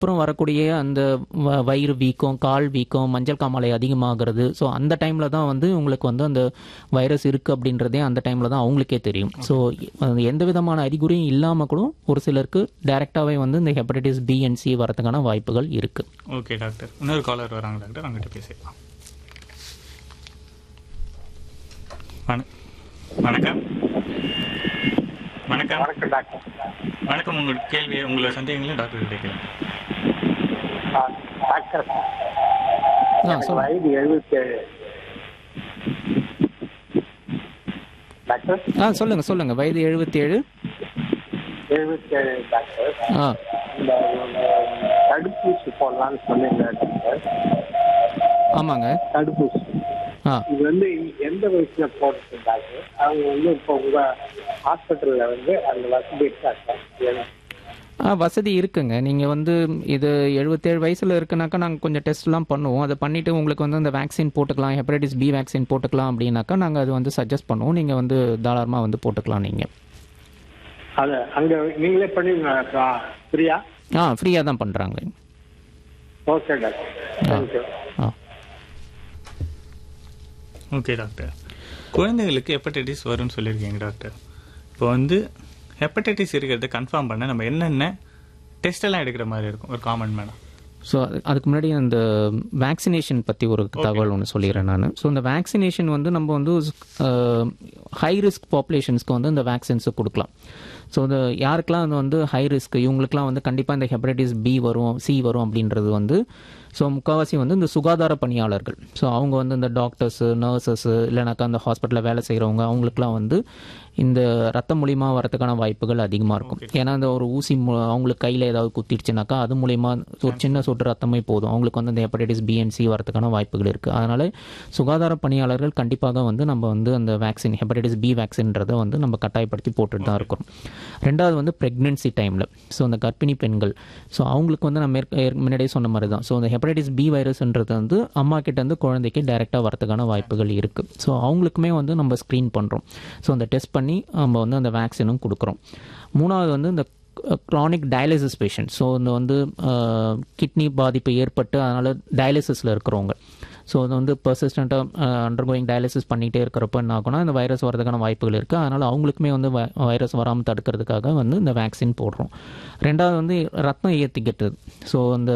அப்புறம் வரக்கூடிய அந்த வ- வயிறு வீக்கம் கால் வீக்கம் மஞ்சள் காமாலை அதிகமாகிறது ஸோ அந்த டைமில் தான் வந்து உங்களுக்கு வந்து அந்த வைரஸ் இருக்குது அப்படின்றதே அந்த டைமில் தான் அவங்களுக்கே தெரியும் ஸோ எந்த விதமான அறிகுறியும் இல்லாமல் கூட ஒரு சிலருக்கு டைரெக்டாகவே வந்து இந்த ஹெப்படைட்டிஸ் பி அண்ட் சி வரதுக்கான வாய்ப்புகள் இருக்குது ஓகே டாக்டர் இன்னொரு காலர் வராங்க டாக்டர் அவங்ககிட்ட பேசிடலாம் வண- வணக்கம் வணக்கம் வணக்கம் டாக்டர் வணக்கம் உங்கள் கேள்வி உங்களோட சந்தேகங்களையும் டாக்டர் கேட்கலாம் ஆ, டாக்டர் ஆ எனக்கு சொல்லுங்கள் வயது எழுபத்தி ஏழு டாக்டர் ஆ சொல்லுங்கள் சொல்லுங்கள் வயது எழுபத்தி ஏழு எழுபத்தி ஏழு டாக்டர் ஆ இந்த தடுப்பூசி போடலாம்னு சொன்னீங்க டாக்டர் ஆமாங்க தடுப்பூசி ஆ இது வந்து எந்த வயசுல போடுறது டாக்டர் அவங்க வந்து இப்போ உங்க ஹாஸ்பிட்டல்ல வந்து அந்த வசதி இருக்கா சார் ஆ வசதி இருக்குங்க நீங்கள் வந்து இது எழுபத்தேழு வயசில் இருக்குனாக்கா நாங்கள் கொஞ்சம் டெஸ்ட்லாம் பண்ணுவோம் அதை பண்ணிவிட்டு உங்களுக்கு வந்து அந்த வேக்சின் போட்டுக்கலாம் ஹெப்படைட்டிஸ் பி வேக்சின் போட்டுக்கலாம் அப்படின்னாக்கா நாங்கள் அது வந்து சஜஸ்ட் பண்ணுவோம் நீங்கள் வந்து தாராளமாக வந்து போட்டுக்கலாம் நீங்கள் அது அங்க நீங்களே பண்ணிருங்க ஃப்ரீயா ஆ ஃப்ரீயாக தான் பண்ணுறாங்க ஓகே டாக்டர் தேங்க்யூ ஆ ஓகே டாக்டர் குழந்தைகளுக்கு ஹெப்படைட்டிஸ் வரும்னு சொல்லியிருக்கீங்க டாக்டர் இப்போ வந்து ஹெப்படைட்டிஸ் இருக்கிறத கன்ஃபார்ம் பண்ண நம்ம என்னென்ன டெஸ்ட் எல்லாம் எடுக்கிற மாதிரி இருக்கும் ஒரு காமன் மேடம் ஸோ அதுக்கு முன்னாடி அந்த வேக்சினேஷன் பற்றி ஒரு தகவல் ஒன்று சொல்லிடுறேன் நான் ஸோ இந்த வேக்சினேஷன் வந்து நம்ம வந்து ஹை ரிஸ்க் பாப்புலேஷன்ஸ்க்கு வந்து இந்த வேக்சின்ஸை கொடுக்கலாம் ஸோ இந்த யாருக்கெல்லாம் அது வந்து ஹை ரிஸ்க் இவங்களுக்குலாம் வந்து கண்டிப்பாக இந்த ஹெப்படைட்டிஸ் பி வரும் சி வரும் அப்படின்றது வந்து ஸோ முக்கால்வாசி வந்து இந்த சுகாதார பணியாளர்கள் ஸோ அவங்க வந்து இந்த டாக்டர்ஸு நர்சஸ்ஸு இல்லைனாக்கா அந்த ஹாஸ்பிட்டலில் வேலை செய்கிறவங்க அவங்களுக்குலாம் வந்து இந்த ரத்தம் மூலியமா வரதுக்கான வாய்ப்புகள் அதிகமாக இருக்கும் ஏன்னா அந்த ஒரு ஊசி மு- அவங்களுக்கு கையில் ஏதாவது குத்திடுச்சுனாக்கா அது மூலியமா ஒரு சின்ன சொட்டு ரத்தமே போதும் அவங்களுக்கு வந்து இந்த ஹெப்படைட்டிஸ் பிஎன்சி வரதுக்கான வாய்ப்புகள் இருக்குது அதனால சுகாதார பணியாளர்கள் கண்டிப்பாக வந்து நம்ம வந்து அந்த வேக்சின் ஹெப்படைட்டிஸ் பி வேக்சின்றதை வந்து நம்ம கட்டாயப்படுத்தி போட்டுட்டு தான் இருக்கிறோம் ரெண்டாவது வந்து ப்ரெக்னென்சி டைமில் ஸோ அந்த கர்ப்பிணி பெண்கள் ஸோ அவங்களுக்கு வந்து நம்ம ஏற்க- ஏற்க- முன்னாடியே சொன்ன மாதிரி தான் ஸோ அந்த ஹெப்படைட்டிஸ் பி வைரஸ்ன்றது வந்து அம்மா கிட்ட இருந்து குழந்தைக்கு டைரெக்டாக வரதுக்கான வாய்ப்புகள் இருக்குது ஸோ அவங்களுக்குமே வந்து நம்ம ஸ்க்ரீன் பண்ணுறோம் ஸோ அந்த டெஸ்ட் பண்ணி நம்ம வந்து அந்த வேக்சினும் கொடுக்குறோம் மூணாவது வந்து இந்த க்ரானிக் டயாலிசிஸ் பேஷண்ட் ஸோ இந்த வந்து கிட்னி பாதிப்பு ஏற்பட்டு அதனால் டயாலிசிஸில் இருக்கிறவங்க ஸோ அது வந்து பர்சிஸ்டண்ட்டாக அண்டர்கோயிங் டயாலிசிஸ் பண்ணிகிட்டே இருக்கிறப்ப என்ன ஆகும்னா இந்த வைரஸ் வரதுக்கான வாய்ப்புகள் இருக்குது அதனால் அவங்களுக்குமே வந்து வைரஸ் வராமல் தடுக்கிறதுக்காக வந்து இந்த வேக்சின் போடுறோம் ரெண்டாவது வந்து ரத்தம் ஏற்றிக்கிட்டது ஸோ இந்த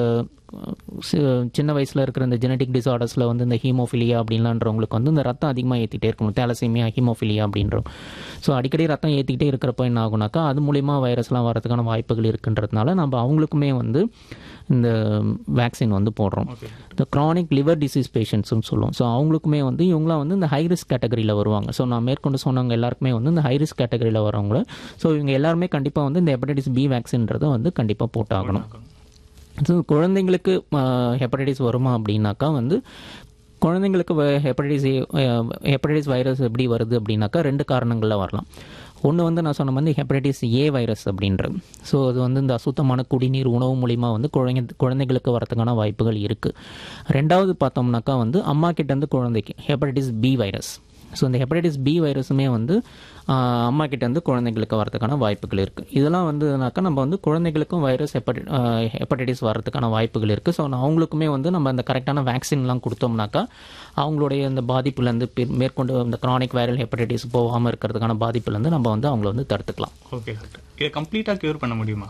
சி- சின்ன வயசில் இருக்கிற இந்த ஜெனடிக் டிசார்டர்ஸில் வந்து இந்த ஹீமோஃபிலியா அப்படின்லான்றவங்களுக்கு வந்து இந்த ரத்தம் அதிகமாக ஏற்றிட்டே இருக்கணும் தேலசீமியா ஹீமோஃபிலியா அப்படின்றோம் ஸோ அடிக்கடி ரத்தம் ஏற்றிக்கிட்டே இருக்கிறப்ப என்ன ஆகுனாக்கா அது மூலிமா வைரஸ்லாம் வரதுக்கான வாய்ப்புகள் இருக்குன்றதுனால நம்ம அவங்களுக்குமே வந்து இந்த வேக்சின் வந்து போடுறோம் இந்த க்ரானிக் லிவர் டிசீஸ் பேஷண்ட்ஸ்னு சொல்லுவோம் ஸோ அவங்களுக்குமே வந்து இவங்களாம் வந்து இந்த ஹை ரிஸ்க் கேட்டகரியில் வருவாங்க ஸோ நான் மேற்கொண்டு சொன்னவங்க எல்லாருக்குமே வந்து இந்த ஹை ரிஸ்க் கேட்டகரியில் வரவங்கள ஸோ இவங்க எல்லாருமே கண்டிப்பாக வந்து இந்த ஹெப்படைட்டிஸ் பி வேக்சின்றதை வந்து கண்டிப்பாக போட்டாகணும் ஸோ குழந்தைங்களுக்கு ஹெப்படைட்டிஸ் வருமா அப்படின்னாக்கா வந்து குழந்தைங்களுக்கு ஹெப்படைட்டிஸ் ஹெப்படைட்டிஸ் வைரஸ் எப்படி வருது அப்படின்னாக்கா ரெண்டு காரணங்களில் வரலாம் ஒன்று வந்து நான் சொன்ன மாதிரி ஹெப்படைட்டிஸ் ஏ வைரஸ் அப்படின்றது ஸோ அது வந்து இந்த அசுத்தமான குடிநீர் உணவு மூலிமா வந்து குழந்தை குழந்தைகளுக்கு வரதுக்கான வாய்ப்புகள் இருக்குது ரெண்டாவது பார்த்தோம்னாக்கா வந்து அம்மா கிட்டேருந்து குழந்தைக்கு ஹெப்படைட்டிஸ் பி வைரஸ் ஸோ இந்த ஹெப்படைட்டிஸ் பி வைரஸுமே வந்து ஆஹ், அம்மா கிட்டேருந்து குழந்தைங்களுக்கு வரதுக்கான வாய்ப்புகள் இருக்குது இதெல்லாம் வந்துனாக்கா நம்ம வந்து குழந்தைகளுக்கும் வைரஸ் ஹெப்படை ஹெப்படைட்டிஸ் வரதுக்கான வாய்ப்புகள் இருக்குது ஸோ அவங்களுக்குமே வந்து நம்ம அந்த கரெக்டான வேக்சின்லாம் கொடுத்தோம்னாக்கா அவங்களுடைய இந்த பாதிப்புலேருந்து மேற்கொண்டு இந்த க்ரானிக் வைரல் ஹெப்படைட்டிஸ் போகாமல் இருக்கிறதுக்கான பாதிப்புலேருந்து நம்ம வந்து அவங்கள வந்து தடுத்துக்கலாம் ஓகே டாக்டர் இதை கம்ப்ளீட்டாக க்யூர் பண்ண முடியுமா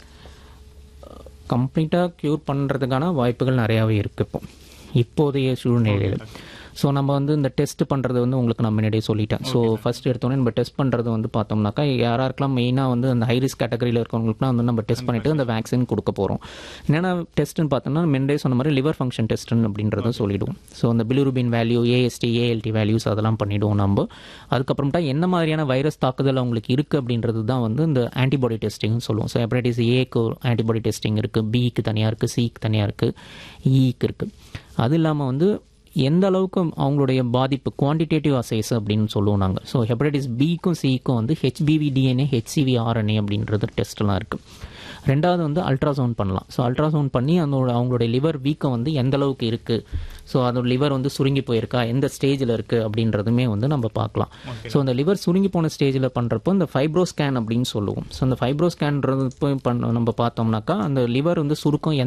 கம்ப்ளீட்டாக க்யூர் பண்ணுறதுக்கான வாய்ப்புகள் நிறையாவே இருக்குது இப்போ இப்போதைய சூழ்நிலையில் ஸோ நம்ம வந்து இந்த டெஸ்ட் பண்ணுறது வந்து உங்களுக்கு நான் முன்னாடியே சொல்லிட்டேன் ஸோ ஃபர்ஸ்ட் எடுத்தோன்னே நம்ம டெஸ்ட் பண்ணுறது வந்து பார்த்தோம்னாக்கா யாராருக்கெல்லாம் மெயினாக வந்து அந்த ஹை ரிஸ்க் கேட்டகரியில் இருக்கவங்களுக்குலாம் வந்து நம்ம டெஸ்ட் பண்ணிட்டு அந்த வேக்சின் கொடுக்க போகிறோம் என்னென்ன டெஸ்ட்னு பார்த்தோம்னா முன்னாடியே சொன்ன மாதிரி லிவர் ஃபங்க்ஷன் டெஸ்ட்னு அப்படின்றத சொல்லிடுவோம் ஸோ அந்த bilirubin value AST ALT values அதெல்லாம் பண்ணிவிடுவோம் நம்ம அதுக்கப்புறமேட்டா என்ன மாதிரியான வைரஸ் தாக்குதல் அவங்களுக்கு இருக்குது அப்படின்றது தான் வந்து இந்த ஆன்டிபாடி டெஸ்டிங்னு சொல்லுவோம் ஸோ ஹெப்படைட்டிஸ் ஏக்கு ஆன்டிபாடி டெஸ்டிங் இருக்குது பிக்கு தனியாக இருக்குது சிக்கு தனியாக இருக்குது ஈக்கு இருக்குது அது இல்லாமல் வந்து எந்த அளவுக்கு அவங்களுடைய பாதிப்பு குவான்டிடேட்டிவ் அசைஸ் அப்படின்னு சொல்லுவோம் நாங்கள் ஸோ ஹெப்படைட்டிஸ் பிக்கும் சிக்கும் வந்து ஹெச்பிவி டிஎன்ஏ ஹெச்சிவி ஆர்என்ஏ அப்படின்றது டெஸ்ட்லாம் இருக்குது ரெண்டாவது வந்து அல்ட்ராசவுண்ட் பண்ணலாம் ஸோ அல்ட்ராசவுண்ட் பண்ணி அதோட அவங்களுடைய லிவர் வீக்கம் வந்து எந்த அளவுக்கு இருக்குது ஸோ அதோட லிவர் வந்து சுருங்கி போயிருக்கா எந்த ஸ்டேஜில் இருக்குது அப்படின்றதுமே வந்து நம்ம பார்க்கலாம் ஸோ அந்த லிவர் சுருங்கி போன ஸ்டேஜில் பண்ணுறப்போ இந்த ஃபைப்ரோ ஸ்கேன் அப்படின்னு சொல்லுவோம் ஸோ அந்த ஃபைப்ரோ ஸ்கேன்றது பண்ண நம்ம பார்த்தோம்னாக்கா அந்த லிவர் வந்து சுருக்கம்